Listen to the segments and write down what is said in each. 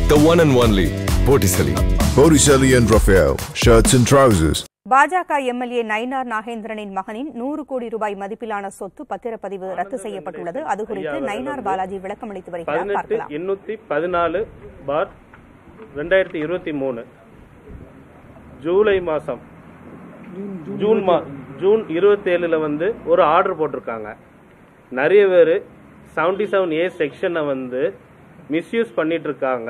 the one and only Botticelli. Botticelli and Raphael, shirts and trousers. பாஜக MLA Nainar நாகேந்திரனின் மகனின் நூறு கோடி ரூபாய் மதிப்பிலான சொத்து பத்திரப்பதிவு ரத்து செய்யப்பட்டுள்ளது அது குறித்து நயினார் பாலாஜி விளக்கமளித்து வருகிறார் பதினெட்டு பார்க்கலாம் எண்ணூத்தி பதினாலு பார் ரெண்டாயிரத்தி இருபத்தி மூணு ஜூலை மாசம் ஜூன் மா ஜூன் இருபத்தி ஏழுல வந்து ஒரு ஆர்டர் போட்டிருக்காங்க நிறைய பேர் செவன்டி செவன் ஏ செக்ஷனை வந்து மிஸ்யூஸ் பண்ணிட்டு இருக்காங்க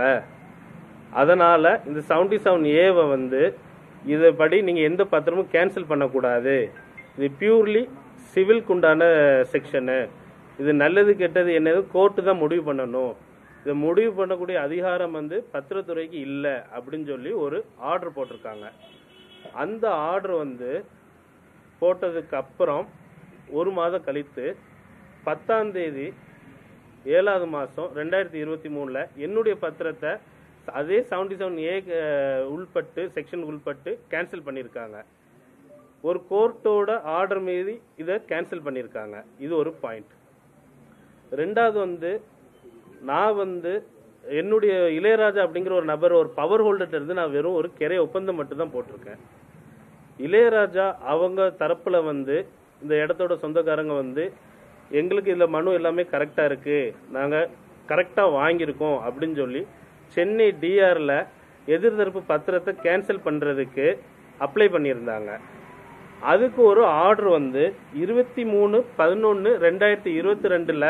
அதனால இந்த செவன்டி செவன் ஏவை வந்து இதுபடி நீங்க எந்த பத்திரமும் கேன்சல் பண்ணக்கூடாது இது பியூர்லி சிவில்க்கு உண்டான செக்ஷனு இது நல்லது கெட்டது என்னது கோர்ட்டு தான் முடிவு பண்ணணும் இதை முடிவு பண்ணக்கூடிய அதிகாரம் வந்து பத்திரத்துறைக்கு இல்லை அப்படின்னு சொல்லி ஒரு ஆர்டர் போட்டிருக்காங்க அந்த ஆர்டர் வந்து போட்டதுக்கு அப்புறம் ஒரு மாதம் கழித்து பத்தாம் தேதி ஏழாவது மாதம் ரெண்டாயிரத்தி இருபத்தி மூணில் என்னுடைய பத்திரத்தை அதே செவன்டி செவன் ஏ உள்பட்டு செக்ஷன் உள்பட்டு கேன்சல் பண்ணியிருக்காங்க ஒரு கோர்ட்டோட ஆர்டர் மீறி இதை கேன்சல் பண்ணியிருக்காங்க இது ஒரு பாயிண்ட் ரெண்டாவது வந்து நான் வந்து என்னுடைய இளையராஜா அப்படிங்கிற ஒரு நபர் ஒரு பவர் ஹோல்டர்ட்ட இருந்து நான் வெறும் ஒரு கிரை ஒப்பந்தம் மட்டும் தான் போட்டிருக்கேன் இளையராஜா அவங்க தரப்புல வந்து இந்த இடத்தோட சொந்தக்காரங்க வந்து எங்களுக்கு இதுல மனு எல்லாமே கரெக்டா இருக்கு நாங்க கரெக்டா வாங்கியிருக்கோம் அப்படின்னு சொல்லி சென்னை டிஆர்ல எதிர்தரப்பு பத்திரத்தை கேன்சல் பண்றதுக்கு அப்ளை பண்ணியிருந்தாங்க அதுக்கு ஒரு ஆர்டர் வந்து இருபத்தி மூணு பதினொன்று ரெண்டாயிரத்தி இருபத்தி ரெண்டில்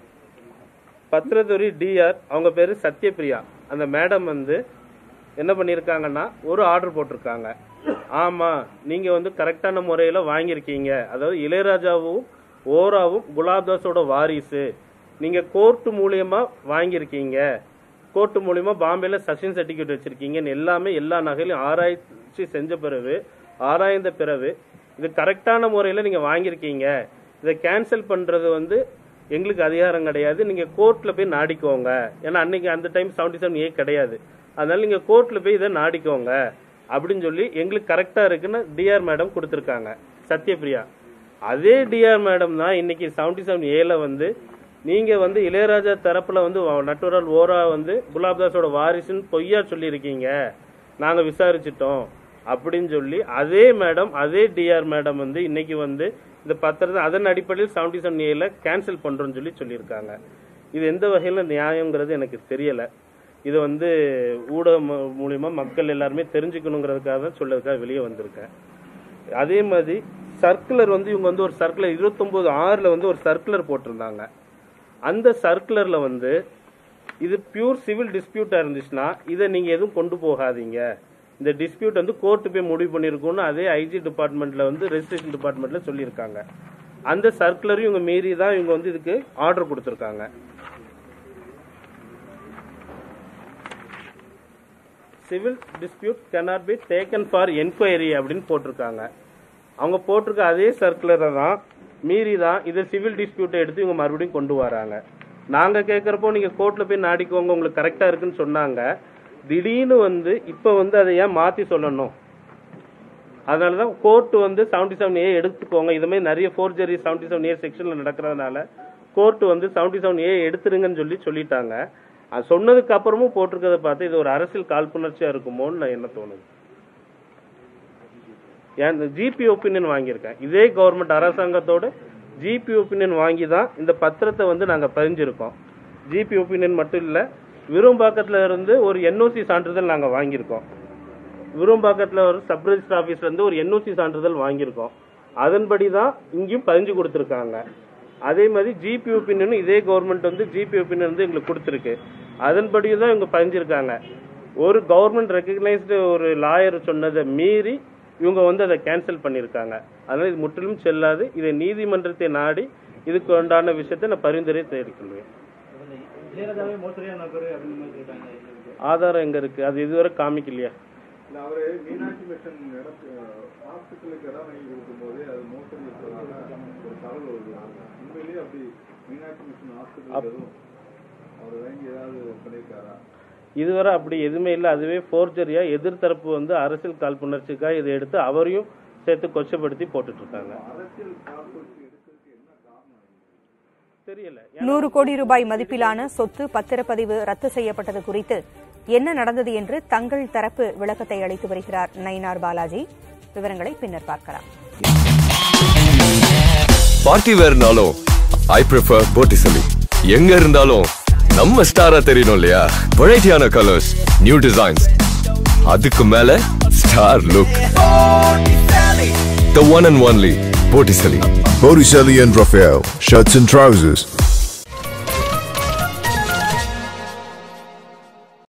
பத்திரத்துறை டிஆர் அவங்க பேர் சத்யபிரியா அந்த மேடம் வந்து என்ன பண்ணியிருக்காங்கன்னா ஒரு ஆர்டர் போட்டிருக்காங்க ஆமாம் நீங்கள் வந்து கரெக்டான முறையில் வாங்கியிருக்கீங்க அதாவது இளையராஜாவும் ஓராவும் குலாப்தாஸோட வாரிசு நீங்கள் கோர்ட்டு மூலியமா வாங்கியிருக்கீங்க கோர்ட்டு மூலியமா பாம்பேல சச்சின் சர்டிஃபிகேட் வச்சிருக்கீங்கன்னு எல்லாமே எல்லா நகையிலும் ஆராய்ச்சி செஞ்ச பிறகு ஆராய்ந்த பிறகு இது கரெக்டான முறையில் நீங்கள் வாங்கியிருக்கீங்க இதை கேன்சல் பண்ணுறது வந்து எங்களுக்கு அதிகாரம் கிடையாது நீங்கள் கோர்ட்டில் போய் நாடிக்கோங்க ஏன்னா அன்னைக்கு அந்த டைம் செவன்டி செவன் ஏ கிடையாது அதனால நீங்கள் கோர்ட்டில் போய் இதை நாடிக்கோங்க அப்படின்னு சொல்லி எங்களுக்கு கரெக்டாக இருக்குன்னு டிஆர் மேடம் கொடுத்துருக்காங்க சத்யபிரியா அதே டிஆர் மேடம் தான் இன்னைக்கு செவன்டி செவன் ஏல வந்து நீங்க வந்து இளையராஜா தரப்புல வந்து நட்டுரல் ஓரா வந்து குலாப்தாஸோட வாரிசுன்னு பொய்யா சொல்லியிருக்கீங்க நாங்க விசாரிச்சிட்டோம் அப்படின்னு சொல்லி அதே மேடம் அதே டிஆர் மேடம் வந்து இன்னைக்கு வந்து இந்த பத்திரத்தை அதன் அடிப்படையில் செவன்டி செவன் ஏல கேன்சல் பண்றோம்னு சொல்லி சொல்லியிருக்காங்க இது எந்த வகையில நியாயங்கிறது எனக்கு தெரியல இது வந்து ஊடகம் மூலியமா மக்கள் எல்லாருமே தெரிஞ்சுக்கணுங்கிறதுக்காக தான் சொல்லதுக்காக வெளியே வந்திருக்கேன் அதே மாதிரி சர்க்குலர் வந்து இவங்க வந்து ஒரு சர்க்குலர் இருபத்தொம்போது ஆறில் வந்து ஒரு சர்க்குலர் போட்டிருந்தாங்க அந்த சர்க்குலரில் வந்து இது பியூர் சிவில் டிஸ்பியூட்டாக இருந்துச்சுன்னா இதை நீங்கள் எதுவும் கொண்டு போகாதீங்க இந்த டிஸ்பியூட் வந்து கோர்ட்டு போய் முடிவு பண்ணியிருக்கோம்னு அதே ஐஜி டிபார்ட்மெண்ட்டில் வந்து ரெஜிஸ்ட்ரேஷன் டிபார்ட்மெண்ட்டில் சொல்லியிருக்காங்க அந்த சர்க்குலரையும் இவங்க மீறி தான் இவங்க வந்து இதுக்கு ஆர்டர் கொடுத்துருக்காங்க civil dispute cannot be taken for enquiry அப்படின்னு போட்டிருக்காங்க அவங்க போட்டிருக்க அதே சர்க்குலரை தான் மீறி தான் இதை சிவில் டிஸ்பியூட்டை எடுத்து இவங்க மறுபடியும் கொண்டு வராங்க நாங்கள் கேட்குறப்போ நீங்கள் கோர்ட்டில் போய் நாடிக்கோங்க உங்களுக்கு கரெக்டாக இருக்குன்னு சொன்னாங்க திடீர்னு வந்து இப்போ வந்து அதை ஏன் மாற்றி சொல்லணும் அதனால தான் கோர்ட் வந்து செவன்டி செவன் ஏ எடுத்துக்கோங்க இது மாதிரி நிறைய ஃபோர்ஜரி செவன்டி செவன் ஏ செக்ஷனில் நடக்கிறதுனால கோர்ட் வந்து செவன்டி செவன் ஏ எடுத்துருங்கன்னு சொல்லி சொல்லிட்டாங்க அது சொன்னதுக்கு அப்புறமும் போட்டிருக்கிறத பார்த்து இது ஒரு அரசியல் காழ்ப்புணர்ச்சியாக இருக்குமோன்னு நான் என்ன தோணுது ஏன் ஜிபி ஒப்பீனியன் வாங்கியிருக்கேன் இதே கவர்மெண்ட் அரசாங்கத்தோட ஜிபி ஒப்பீனியன் வாங்கி தான் இந்த பத்திரத்தை வந்து நாங்கள் பதிஞ்சிருக்கோம் ஜிபி ஒப்பீனியன் மட்டும் இல்லை விரும்பாக்கத்தில் இருந்து ஒரு என்ஓசி சான்றிதழ் நாங்கள் வாங்கியிருக்கோம் விரும்பாக்கத்தில் ஒரு சப் ரெஜிஸ்டர் ஆஃபீஸ்ல இருந்து ஒரு என்ஓசி சான்றிதழ் வாங்கியிருக்கோம் அதன்படி தான் இங்கேயும் பதிஞ்சு கொடுத்துருக்காங்க அதே மாதிரி ஜிபி ஒப்பீனியன் இதே கவர்மெண்ட் வந்து ஜிபி ஒப்பீனியன் வந்து எங்களுக்கு கொடுத்துருக்கு அதன்படி தான் இவங்க பதிஞ்சிருக்காங்க ஒரு கவர்மெண்ட் ரெக்கக்னைஸ்டு ஒரு லாயர் சொன்னதை மீறி இவங்க வந்து அதை கேன்சல் பண்ணியிருக்காங்க அதனால இது முற்றிலும் செல்லாது இதை நீதிமன்றத்தை நாடி இதுக்கு உண்டான விஷயத்தை நான் பரிந்துரை தெரிவிக்கின்றேன் இளையராஜாவே மோசடியான நபர் அப்படின்னு மாதிரி சொல்லிட்டாங்க ஆதாரம் எங்க இருக்கு அது இதுவரை காமிக்கலையா இல்ல அவரு மீனாட்சி மிஷன் இடத்து ஹாஸ்பிட்டலுக்கு இடம் வாங்கி கொடுக்கும்போது அது மோசடி இருக்கிறதால ஒரு தகவல் வருது உண்மையிலேயே அப்படி மீனாட்சி மிஷன் ஹாஸ்பிட்டல் எதுவும் அவர் வாங்கி ஏதாவது பண்ணியிருக்காரா இதுவரை அப்படி எதுவுமே இல்லை அதுவே ஃபோர்ஜரியா எதிர்த்தரப்பு வந்து அரசியல் காழ்ப்புணர்ச்சிக்காக இதை எடுத்து அவரையும் சேர்த்து கொச்சப்படுத்தி போட்டுட்டு இருக்காங்க அரசியல் காழ்ப்புணர்ச்சி எடுக்கிறதுக்கு என்ன காரணம் தெரியல நூறு கோடி ரூபாய் மதிப்பிலான சொத்து பத்திரப்பதிவு ரத்து செய்யப்பட்டது குறித்து என்ன நடந்தது என்று தங்கள் தரப்பு விளக்கத்தை அளித்து வருகிறார் நயினார் பாலாஜி விவரங்களை பின்னர் பார்க்கலாம் பார்ட்டி வேர்னாலும் ஐ ப்ரிஃபர் போட்டிசலி எங்க இருந்தாலும் நம்ம ஸ்டாரா தெரியணும் இல்லையா வெரைட்டியான கலர்ஸ் நியூ டிசைன்ஸ் அதுக்கு மேல star look the one and only Botticelli Botticelli and Raphael, shirts and trousers.